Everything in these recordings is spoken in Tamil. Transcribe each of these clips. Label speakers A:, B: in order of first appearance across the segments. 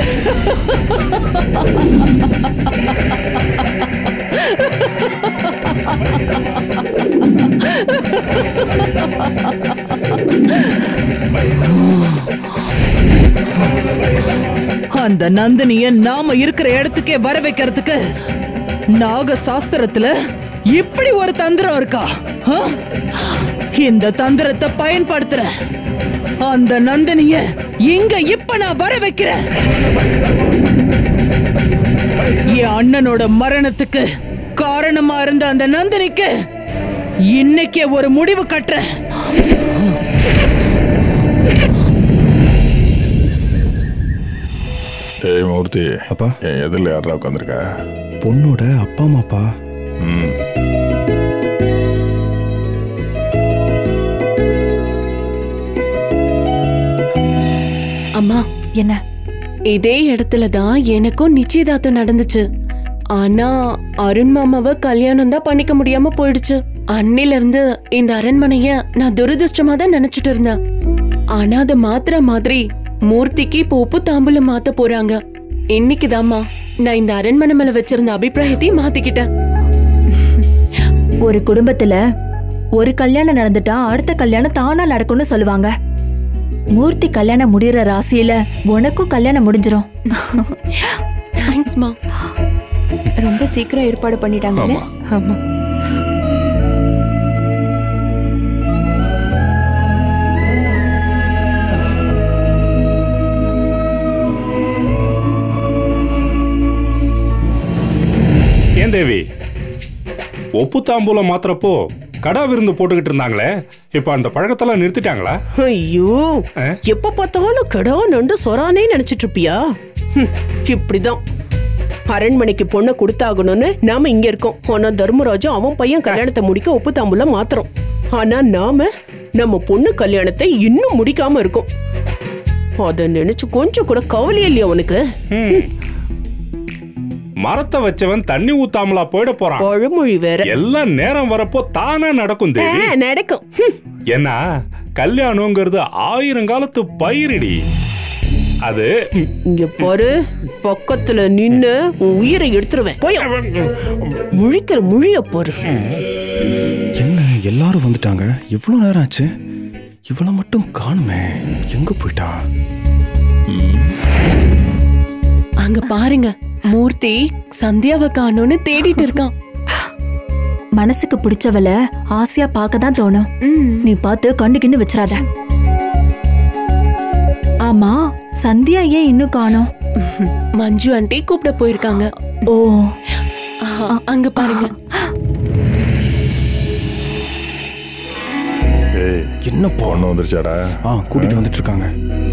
A: அந்த நந்தினிய நாம இருக்கிற இடத்துக்கே வர வைக்கிறதுக்கு நாக சாஸ்திரத்துல இப்படி ஒரு தந்திரம் இருக்கா ஆ? இந்த தந்திரத்தை பயன்படுத்துறேன் அந்த நந்தினிய இங்க இப்ப நான் வர வைக்கிறேன் என் அண்ணனோட மரணத்துக்கு காரணமா இருந்த அந்த நந்தினிக்கு இன்னைக்கே ஒரு முடிவு கட்டுறேன்
B: ஏய் மூர்த்தி
C: அப்பா
B: என் எதிரில் யாரா உட்காந்துருக்க
C: பொண்ணோட அப்பா அம்மாப்பா
B: ம்
D: அம்மா
E: என்ன
D: இதே இடத்துல தான் எனக்கும் நிச்சயதார்த்தம் நடந்துச்சு ஆனா அருண் மாமாவை கல்யாணம் தான் பண்ணிக்க முடியாம போயிடுச்சு அன்னில இருந்து இந்த அரண்மனைய நான் துரதிருஷ்டமா தான் நினைச்சிட்டு இருந்தேன் ஆனா அதை மாத்துற மாதிரி மூர்த்திக்கு இப்போ உப்பு தாம்பூலம் மாத்த போறாங்க இன்னைக்குதாம்மா நான் இந்த அரண்மனை மேல வச்சிருந்த அபிப்பிராயத்தையும் மாத்திக்கிட்டேன்
E: ஒரு குடும்பத்துல ஒரு கல்யாணம் நடந்துட்டா அடுத்த கல்யாணம் தானா நடக்கும்னு சொல்லுவாங்க மூர்த்தி கல்யாணம் முடியற ராசியில உனக்கும் கல்யாணம் முடிஞ்சிரும்
D: தேங்க்ஸ்மா
F: ரொம்ப சீக்கிரம் ஏற்பாடு பண்ணிட்டாங்கல்ல
A: ஆமா
G: ஏன் தேவி ஒப்பு தாம்பூலம் மாத்திரப்போ கடா விருந்து போட்டுக்கிட்டு இருந்தாங்களே இப்ப அந்த பழக்கத்தெல்லாம் நிறுத்திட்டாங்களா
H: ஐயோ
G: ஆ?
H: எப்ப பார்த்தாலும் கடா நண்டு சொரானே நினைச்சிட்டு இருப்பியா ஹம், இப்படிதான் அரண்மனைக்கு பொண்ணை கொடுத்தாகணும்னு நாம இங்க இருக்கோம் ஆனா தர்மராஜா அவன் பையன் கல்யாணத்தை முடிக்க ஒப்பு தாம்பூலம் மாத்திரம் ஆனா நாம நம்ம பொண்ணு கல்யாணத்தை இன்னும் முடிக்காம இருக்கோம் அத நினைச்சு கொஞ்சம் கூட கவலையே இல்லையா உனக்கு
G: மரத்தை வச்சவன் தண்ணி ஊத்தாமலா போயிட போறான்
H: பழமொழி வேற
G: எல்லாம் நேரம் வரப்போ தானா நடக்கும்
H: ஆ,
G: தேவி
H: நடக்கும் ஹம்.
G: ஏன்னா கல்யாணங்கிறது ஆயிரம் காலத்து பயிரிடி அது
H: இங்க பாரு பக்கத்துல நின்னு உன் உயிரை எடுத்துருவேன் போய் முழிக்கிற முழிய பாரு
C: என்ன எல்லாரும் வந்துட்டாங்க எவ்வளோ நேரம் ஆச்சு இவளை மட்டும் காணுமே எங்க போயிட்டா
D: அங்க பாருங்க மூர்த்தி சந்தியாவை காணோன்னு தேடிட்டு இருக்கான்
E: மனசுக்கு பிடிச்சவள ஆசையா பார்க்க தான் தோணும்
D: ம்.
E: நீ பார்த்து கண்டுக்கின்னு வச்சிராத ஆமா சந்தியா ஏன் இன்னும் காணோம்
D: மஞ்சு ஆண்டி கூப்பிட போயிருக்காங்க
E: ஓ
D: ஆஹா, அங்க பாருங்க
B: ஏய்
C: என்ன
B: பொண்ணு வந்துருச்சாடா
C: ஆ கூட்டிட்டு வந்துட்டு இருக்காங்க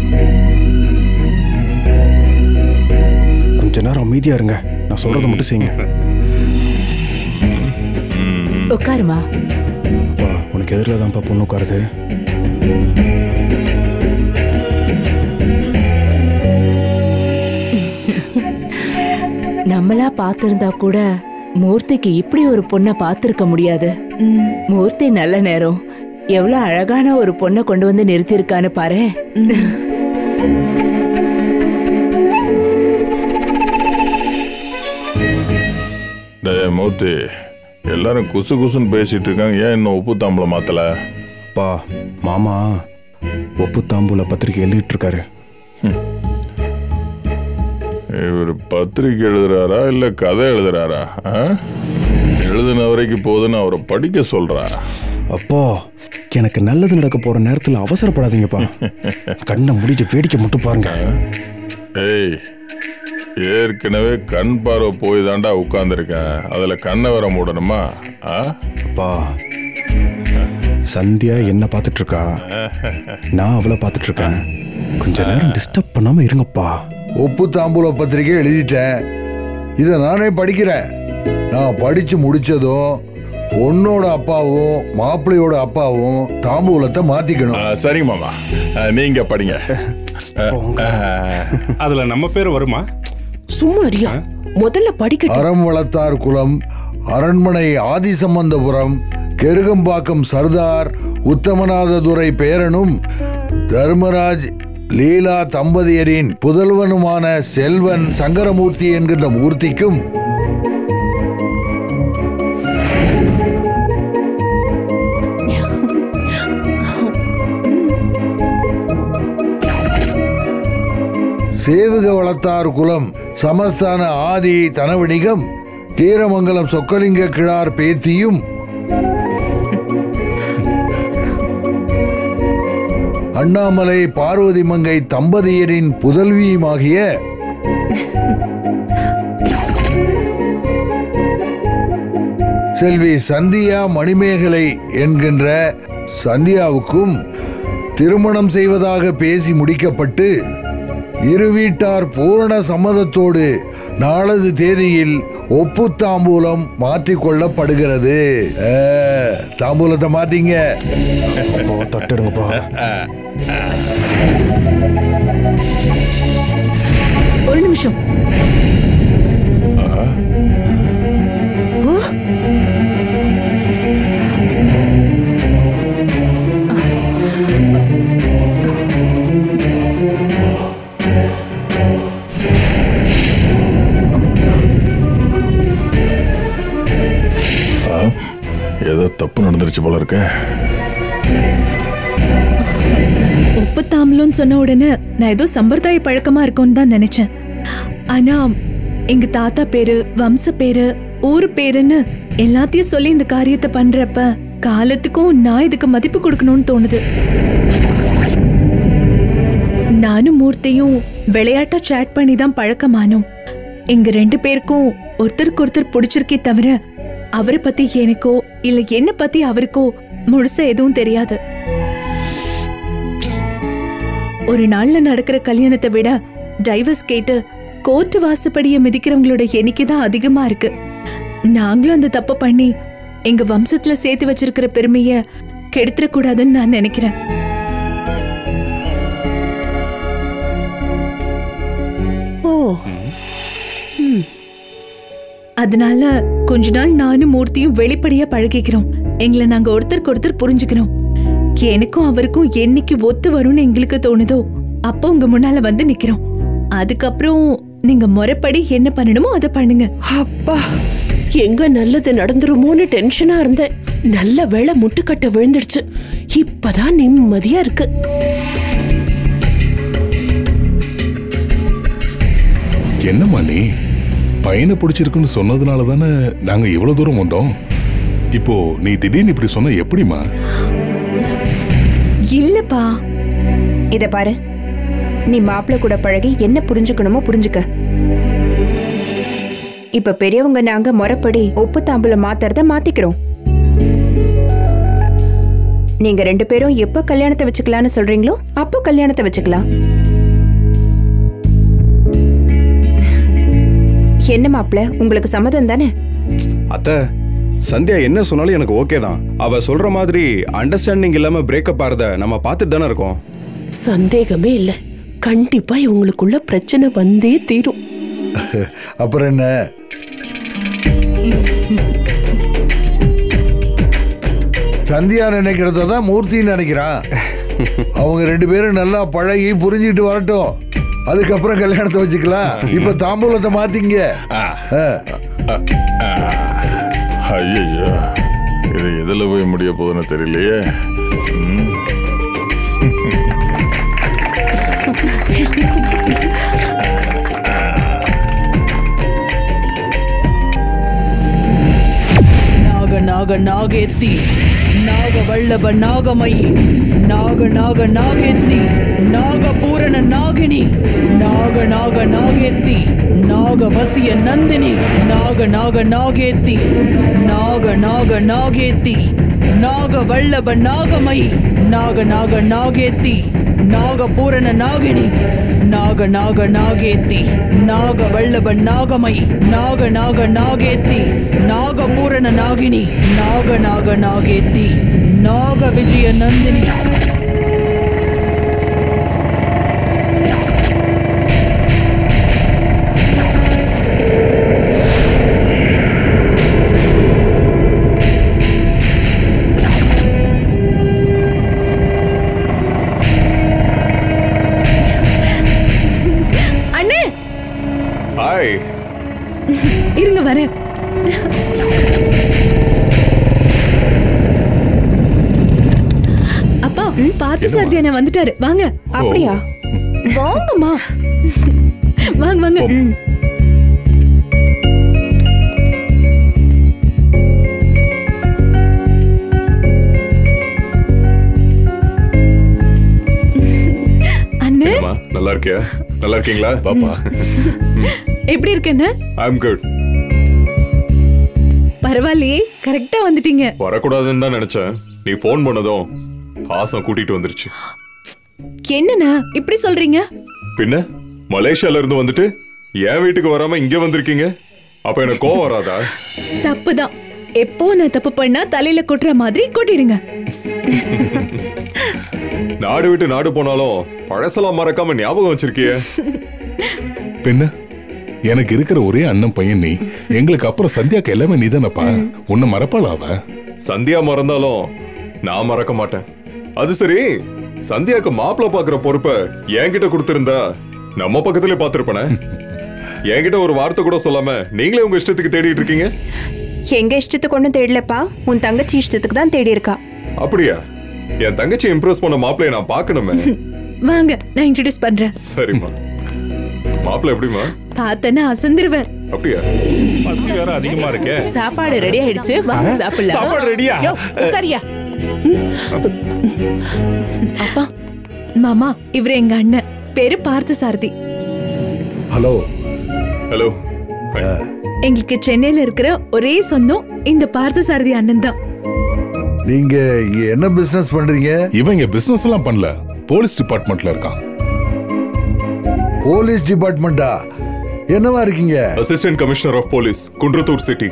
C: கொஞ்ச நேரம் அமைதியா இருங்க நான் சொல்றதை மட்டும் செய்யுங்க
E: உட்காருமா
C: அப்பா உனக்கு எதிரில் தான்ப்பா பொண்ணு உட்காருது
I: நம்மளா பார்த்திருந்தா கூட மூர்த்திக்கு இப்படி ஒரு பொண்ணை பார்த்திருக்க முடியாது மூர்த்தி நல்ல நேரம் எவ்வளவு அழகான ஒரு பொண்ணை கொண்டு வந்து நிறுத்தியிருக்கான்னு பாரு
B: டேய் மூர்த்தி எல்லாரும் குசு குசுன்னு பேசிட்டு இருக்காங்க ஏன் இன்னும் உப்பு தாம்பளம் மாத்தல
C: அப்பா மாமா ஒப்பு தாம்பூல பத்திரிக்கை எழுதிட்டு இருக்காரு
B: இவர் பத்திரிக்கை எழுதுறாரா இல்ல கதை எழுதுறாரா ஆ? எழுதின வரைக்கும் போதுன்னு அவரை படிக்க சொல்றா
C: அப்பா எனக்கு நல்லது நடக்க போற நேரத்துல அவசரப்படாதீங்கப்பா கண்ணை முடிச்சு வேடிக்கை மட்டும் பாருங்க
B: ஏய் ஏற்கனவே கண் பார்வை போய் தாண்டா உட்காந்துருக்கேன் அதுல கண்ணை வர மூடணுமா ஆ?
C: அப்பா சந்தியா என்ன பார்த்துட்டு இருக்கா நான் அவளை பார்த்துட்டு இருக்கேன் கொஞ்ச நேரம் டிஸ்டர்ப் பண்ணாம இருங்கப்பா
J: ஒப்பு தாம்பூல பத்திரிக்கை எழுதிட்டேன் இதை நானே படிக்கிறேன் நான் படிச்சு முடிச்சதும் பொண்ணோட அப்பாவும் மாப்பிள்ளையோட அப்பாவும் தாம்பூலத்தை
B: ஆ,
J: மாத்திக்கணும்
B: சரிங்க மாமா ஆ, நீங்க படிங்க ஆ, ஆ,
G: அதுல நம்ம பேர் வருமா
H: சும்மா அறியா முதல்ல படிக்கட்டும்
J: அறம் வளர்த்தார் குலம் அரண்மனை ஆதிசம்பந்தபுரம் கெருகம்பாக்கம் சர்தார் உத்தமநாததுரை பேரனும் தர்மராஜ் லீலா தம்பதியரின் புதல்வனுமான செல்வன் சங்கரமூர்த்தி என்கின்ற மூர்த்திக்கும் சேவுக வளத்தார் குலம் சமஸ்தான ஆதி தனவணிகம் கீரமங்கலம் சொக்கலிங்க கிழார் பேத்தியும் அண்ணாமலை பார்வதி மங்கை தம்பதியரின் புதல்வியுமாகிய செல்வி சந்தியா மணிமேகலை என்கின்ற சந்தியாவுக்கும் திருமணம் செய்வதாக பேசி முடிக்கப்பட்டு இரு வீட்டார் பூரண சம்மதத்தோடு நாளது தேதியில் ஒப்பு தாம்பூலம் மாற்றிக்கொள்ளப்படுகிறது ஆ, தாம்பூலத்தை மாத்தீங்க
C: தட்டுடுங்கப்பா
F: ஒரு நிமிஷம்
B: ஏதோ தப்பு நடந்துருச்சு போல இருக்க
F: உப்பு தாம்பலம்னு சொன்ன உடனே நான் ஏதோ சம்பிரதாய பழக்கமா இருக்கும்னு தான் நினைச்சேன் ஆனா எங்க தாத்தா பேரு வம்ச பேரு ஊர் பேருன்னு எல்லாத்தையும் சொல்லி இந்த காரியத்தை பண்றப்ப காலத்துக்கும் நான் இதுக்கு மதிப்பு கொடுக்கணும்னு தோணுது நானும் மூர்த்தியும் விளையாட்டா சேட் பண்ணி தான் பழக்கமானோம் எங்க ரெண்டு பேருக்கும் ஒருத்தருக்கு ஒருத்தர் பிடிச்சிருக்கே தவிர அவரை பத்தி எனக்கோ இல்ல என்ன பத்தி அவருக்கோ முழுசா எதுவும் தெரியாது ஒரு நாள்ல நடக்கிற கல்யாணத்தை விட டைவர்ஸ் கேட்டு கோர்ட்டு வாசப்படிய மிதிக்கிறவங்களோட எண்ணிக்கை தான் அதிகமா இருக்கு நாங்களும் அந்த தப்பு பண்ணி எங்க வம்சத்துல சேர்த்து வச்சிருக்கிற பெருமைய கெடுத்துடக்கூடாதுன்னு நான் நினைக்கிறேன்
H: ஓ
F: அதனால கொஞ்ச நாள் நானும் மூர்த்தியும் வெளிப்படையா பழகிக்கிறோம் எங்களை நாங்க ஒருத்தருக்கு ஒருத்தர் புரிஞ்சுக்கிறோம் எனக்கும் அவருக்கும் என்னைக்கு ஒத்து வரும்னு எங்களுக்கு தோணுதோ அப்போ உங்க முன்னால வந்து நிக்கிறோம் அதுக்கப்புறம் நீங்க முறைப்படி என்ன பண்ணணுமோ அதை பண்ணுங்க
H: அப்பா எங்க நல்லது நடந்துருமோன்னு டென்ஷனா இருந்தேன் நல்ல வேளை முட்டுக்கட்டை விழுந்துடுச்சு இப்பதான் நிம்மதியா இருக்கு
K: என்னம்மா நீ பையனை பிடிச்சிருக்குன்னு சொன்னதுனால தானே நாங்க இவ்வளவு தூரம் வந்தோம் இப்போ நீ திடீர்னு இப்படி சொன்ன எப்படிம்மா
F: இல்லப்பா
L: இத பாரு நீ மாப்பிள்ளை கூட பழகி என்ன புரிஞ்சுக்கணுமோ புரிஞ்சுக்க இப்ப பெரியவங்க நாங்க முறைப்படி உப்பு தாம்பூலம் மாத்துறத மாத்திக்கிறோம் நீங்க ரெண்டு பேரும் எப்ப கல்யாணத்தை வச்சுக்கலாம்னு சொல்றீங்களோ அப்போ கல்யாணத்தை வச்சுக்கலாம் என்ன மாப்பிள்ள உங்களுக்கு சம்மதம் தானே
C: அத்தை சந்தியா என்ன சொன்னாலும் எனக்கு ஓகே தான் அவ சொல்ற மாதிரி அண்டர்ஸ்டாண்டிங் இல்லாம பிரேக்கப் ஆறத நம்ம பார்த்துட்டு தானே இருக்கோம்
H: சந்தேகமே இல்ல கண்டிப்பா இவங்களுக்குள்ள பிரச்சனை வந்தே தீரும்
J: அப்புறம் என்ன சந்தியா நினைக்கிறத தான் மூர்த்தி நினைக்கிறான் அவங்க ரெண்டு பேரும் நல்லா பழகி புரிஞ்சுட்டு வரட்டும் அதுக்கப்புறம் கல்யாணத்தை வச்சுக்கலாம் இப்ப தாம்பூலத்தை மாத்திங்க ஆ.
B: ஐயோ இது எதில் போய் முடிய போகுதுன்னு தெரியலையே ம்.
A: நாக நாக நாகேத்தி நாக வல்லப நாகமயி நாக நாக நாகேத்தி நாக பூரண நாகினி நாக நாக நாகேத்தி நாக வசிய நந்தினி நாக நாக நாகேத்தி நாக நாக நாகேத்தி நாக வல்லப நாகமயி நாக நாக நாகேத்தி நாக பூரண நாகினி நாக நாக நாகேத்தி நாக வல்லப நாகமயி நாக நாக நாகேத்தி நாக பூரண நாகினி நாக நாக நாகேத்தி நாக விஜய நந்தினி
M: ஹாய்
F: இருங்க வரேன் அப்பா பார்த்து சாரதி அண்ணா வந்துட்டாரு வாங்க
L: அப்படியா
F: வாங்கம்மா வாங்க வாங்க அண்ணே
M: என்னம்மா நல்லா இருக்கியா நல்லா இருக்கீங்களா பாப்பா
F: எப்படி இருக்கேன்னு
M: ஐ அம் குட்
F: பரவாயில்லையே கரெக்டா வந்துட்டீங்க
M: வரக்கூடாதுன்னு தான் நினைச்சேன் நீ ஃபோன் பண்ணதும் ஆசம் கூட்டிட்டு வந்துருச்சு
F: என்னண்ணா இப்படி சொல்றீங்க
M: பின்ன மலேசியால இருந்து வந்துட்டு என் வீட்டுக்கு வராம இங்க வந்திருக்கீங்க அப்ப எனக்கு கோவம் வராதா
F: தப்புதான் எப்போ நான் தப்பு பண்ணா தலையில கொட்டுற மாதிரி கொட்டிடுங்க
M: நாடு விட்டு நாடு போனாலும் பழசெல்லாம் மறக்காம ஞாபகம் வச்சிருக்கியே
K: பின்ன எனக்கு இருக்கிற ஒரே அண்ணன் பையன் நீ எங்களுக்கு அப்புறம் சந்தியாக்கு எல்லாமே நீதானப்பா உன்னை மறப்பாளா அவ
M: சந்தியா மறந்தாலும் நான் மறக்க மாட்டேன் அது சரி சந்தியாக்கு மாப்பிள்ள பாக்குற பொறுப்பை என்கிட்ட கொடுத்திருந்தா நம்ம பக்கத்துல பாத்திருப்பனே என்கிட்ட ஒரு வார்த்தை கூட சொல்லாம நீங்களே உங்க இஷ்டத்துக்கு தேடிட்டு இருக்கீங்க
L: எங்க இஷ்டத்துக்கு ஒன்றும் தேடலப்பா உன் தங்கச்சி இஷ்டத்துக்கு தான் தேடி இருக்கா
M: அப்படியா என் தங்கச்சி இம்ப்ரெஸ் பண்ண மாப்பிளைய நான் பார்க்கணுமே
F: வாங்க நான் இன்ட்ரடியூஸ் பண்றேன்
M: சரிம்மா மாப்பிள்ள எப்படிமா
F: பார்த்தேன்னா அசந்துருவேன்
M: அப்படியா
G: பசி வேற அதிகமா இருக்கே
I: சாப்பாடு ரெடி ஆயிடுச்சு வாங்க சாப்பிடலாம்
G: சாப்பாடு ரெடியா
H: உட்காரியா
F: அப்பா மாமா இவரு எங்க அண்ணன் பேரு பார்த்த சாரதி
J: ஹலோ
M: ஹலோ
F: எங்களுக்கு சென்னையில இருக்கிற ஒரே சொந்தம் இந்த பார்த்த சாரதி அண்ணன் தான்
J: நீங்க இங்க என்ன பிசினஸ் பண்றீங்க
K: இவன் இங்க பிசினஸ் எல்லாம் பண்ணல போலீஸ் டிபார்ட்மெண்ட்ல இருக்கான்
J: போலீஸ் டிபார்ட்மெண்டா என்னவா இருக்கீங்க
M: assistant commissioner of police Kundrathur city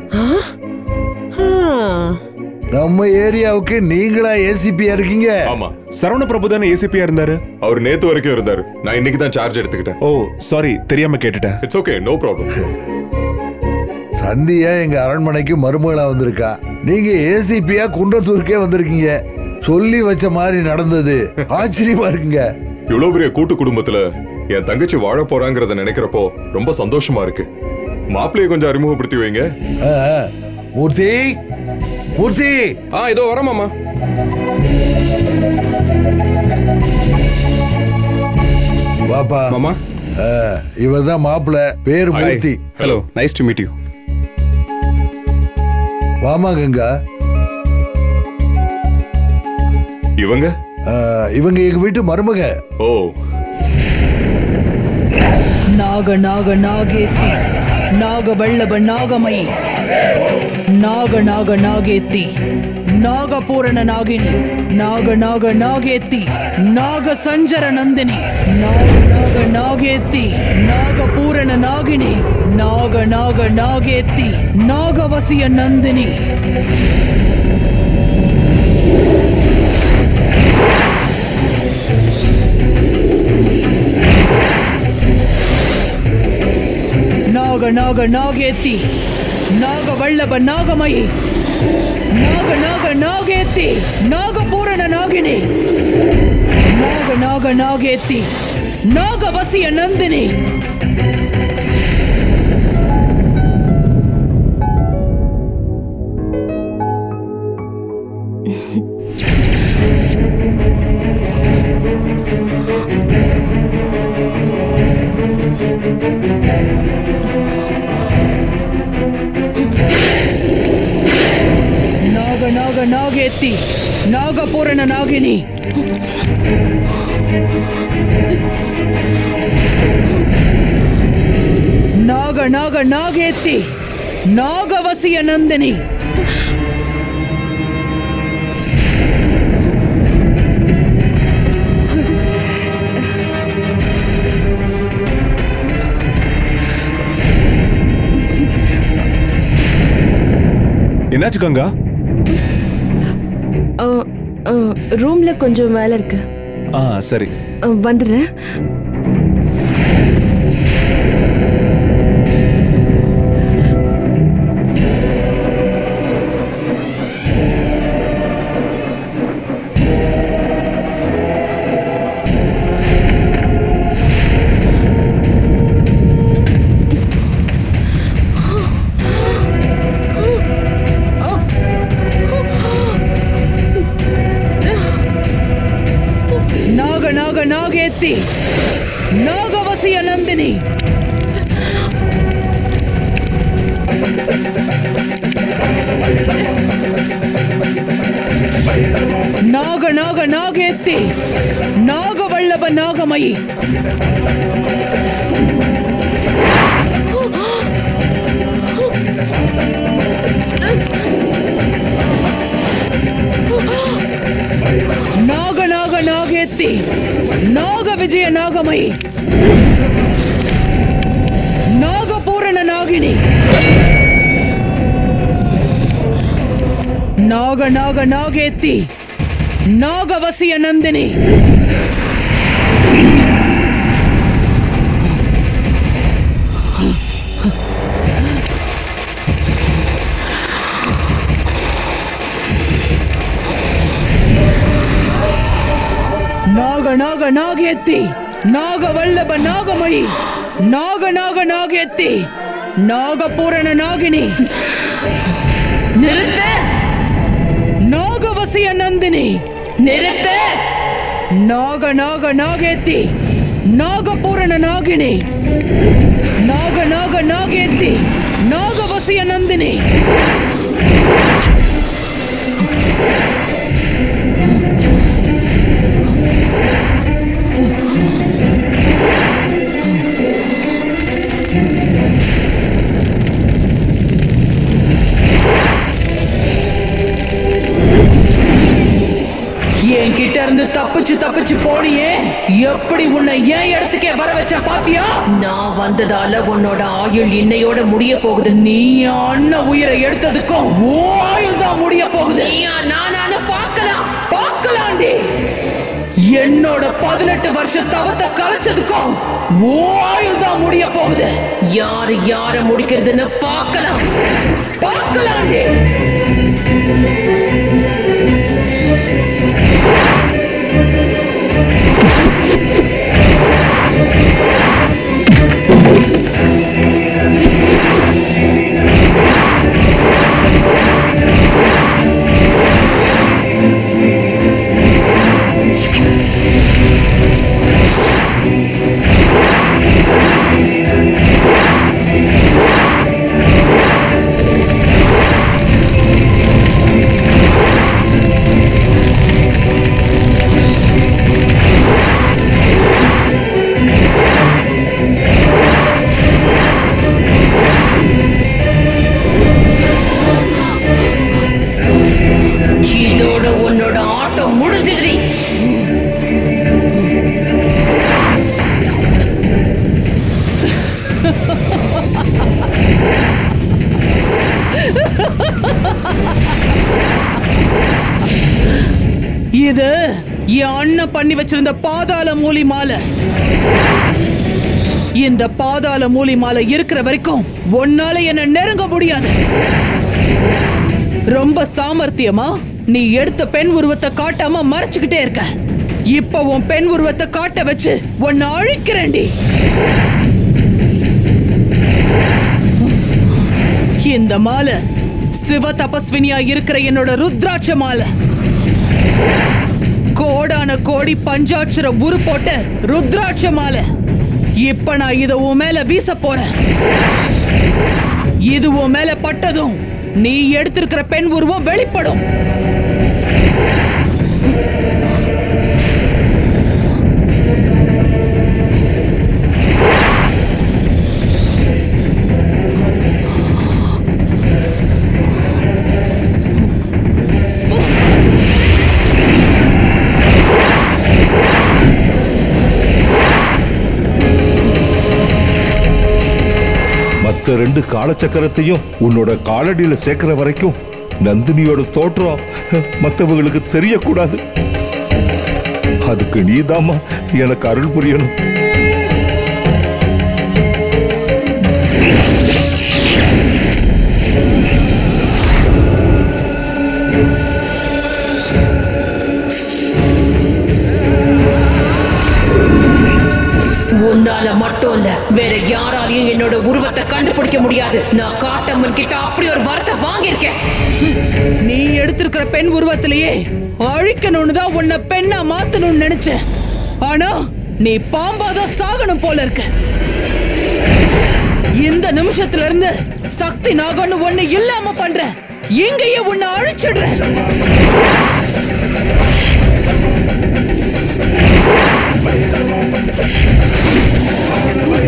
J: நம்ம ஏரியாவுக்கு நீங்களா ஏசிபியா இருக்கீங்க
M: ஆமா
N: சரவண பிரபு தானே ஏசிபியா இருந்தாரு
M: அவர் நேத்து வரைக்கும் இருந்தாரு நான் இன்னைக்கு தான் சார்ஜ் எடுத்துக்கிட்டேன்
N: ஓ சாரி தெரியாம கேட்டுட்டேன்
M: it's okay no problem
J: Sandhya எங்க அரண்மனைக்கு மருமகளா வந்திருக்கா நீங்க ஏசிபியா குன்றத்தூருக்கே வந்திருக்கீங்க சொல்லி வச்ச மாதிரி நடந்தது ஆச்சரியமா இருக்குங்க
M: இவ்வளவு பெரிய கூட்டு குடும்பத்துல என் தங்கச்சி வாழ போறாங்கிறத நினைக்கிறப்போ ரொம்ப சந்தோஷமா இருக்கு மாப்பிள்ளைய கொஞ்சம் அறிமுகப்படுத்தி வைங்க
J: ஆ, ஆ. மூர்த்தி மூர்த்தி
C: ஆ இதோ வரேன் மாமா
J: வாப்பா
C: மாமா
J: இவர் தான் மாப்பிள்ள பேர் Murthy
C: hello nice to meet you
J: வாமா கங்கா
M: இவங்க
J: ஆ, இவங்க எங்க வீட்டு மருமக
M: ஓ
A: நாக நாக நாகேத்தி நாக வல்லப நாகமயி நாக நாக நாகேத்தி நாகபூரண நாகினி நாக நாக நாகேத்தி நாக சஞ்சர நந்தினி நாக நாக நாகேத்தி நாகபூரண நாகினி நாக நாக நாகேத்தி நாகவசிய நந்தினி நாக நாக நாகேத்தி நாக வல்லப நாகமயி நாக நாக நாகேத்தி நாகபூரண நாகினி நாக நாக நாகேத்தி நாகவசிய நந்தினி ನಾಗ ನಾಗ ನಾಗೇತಿ ನಾಗಪೂರಣ ನಾಗಿನಿ ನಾಗ ನಾಗ ನಾಗೇತಿ ನಾಗವಸಿಯ ನಂದಿನಿ
N: என்னாச்சு கங்கா
D: ரூம்ல கொஞ்சம் வேலை இருக்கு
N: ஆ சரி
D: அ, வந்துடுறேன்
A: நாகவசிய நந்தினி நாக நாக நாகேத்தி நாகவல்லப நாகமயி நாக நாக நாகேத்தி நாக விஜய நாகமயி நாகபூரண நாகினி நாக நாக நாகேத்தி நாகவசிய நந்தினி நாக நாக நாகேத்தி நாகவல்லப நாகமயி நாக நாக நாகேத்தி நாகபூரண நாகினி நிறுத்த நாகவசிய நந்தினி நிறுத்த நாக நாக நாகேத்தி நாகபூரண நாகினி நாக நாக நாகேத்தி நாகவசிய நந்தினி என்கிட்ட இருந்து தப்பிச்சு தப்பிச்சு போனியே எப்படி உன்னை என் இடத்துக்கே வர வச்ச பாத்தியா நான் வந்ததால உன்னோட ஆயுள் இன்னையோட முடிய போகுது நீ அண்ணன் உயிரை எடுத்ததுக்கும் உன் ஆயுள் தான் முடிய போகுது நானானு பார்க்கலாம் பார்க்கலாண்டி என்னோட பதினெட்டு வருஷ தவத்தை கலைச்சதுக்கும் உன் ஆயுள் தான் முடிய போகுது யாரு யார முடிக்கிறதுன்னு பார்க்கலாம் பார்க்கலாண்டி இதோட உன்னோட ஆட்டம் முடிஞ்சிடுறி இது என் அண்ணன் பண்ணி வச்சிருந்த பாதாள மூலி மாலை இந்த பாதாள மூலி மாலை இருக்கிற வரைக்கும் உன்னால என்ன நெருங்க முடியாது ரொம்ப சாமர்த்தியமா நீ எடுத்த பெண் உருவத்தை காட்டாம மறைச்சுக்கிட்டே இருக்க இப்ப உன் பெண் உருவத்தை காட்ட வச்சு உன்னை அழிக்கிறேன்டி இந்த மாலை சிவ தபஸ்வினியா இருக்கிற என்னோட ருத்ராட்ச மாலை கோடான கோடி பஞ்சாட்சர உரு போட்ட ருத்ராட்ச மாலை இப்ப நான் இத உன் மேல வீச போறேன் இது உன் மேல பட்டதும் நீ எடுத்திருக்கிற பெண் உருவம் வெளிப்படும்
O: மத்த ரெண்டு காலச்சக்கரத்தையும் உன்னோட காலடியில சேர்க்கிற வரைக்கும் நந்தினியோட தோற்றம் மத்தவங்களுக்கு தெரியக்கூடாது அதுக்கு நீதாம்மா எனக்கு அருள் புரியணும்
P: உன்னால மட்டும் இல்ல வேற யாராலையும் என்னோட உருவத்தை கண்டுபிடிக்க முடியாது நான் காட்டம்மன் கிட்ட அப்படி ஒரு வரத்தை வாங்கியிருக்கேன்
A: நீ எடுத்திருக்கிற பெண் உருவத்திலேயே அழிக்கணும்னு தான் உன்னை பெண்ணா மாத்தணும்னு நினைச்சேன் ஆனா நீ பாம்பாதான் சாகணும் போல இருக்கு இந்த நிமிஷத்துல இருந்து சக்தி நாகன்னு ஒண்ணு இல்லாம பண்ற எங்கேயே உன்னை அழிச்சிடுறேன்
Q: Hey!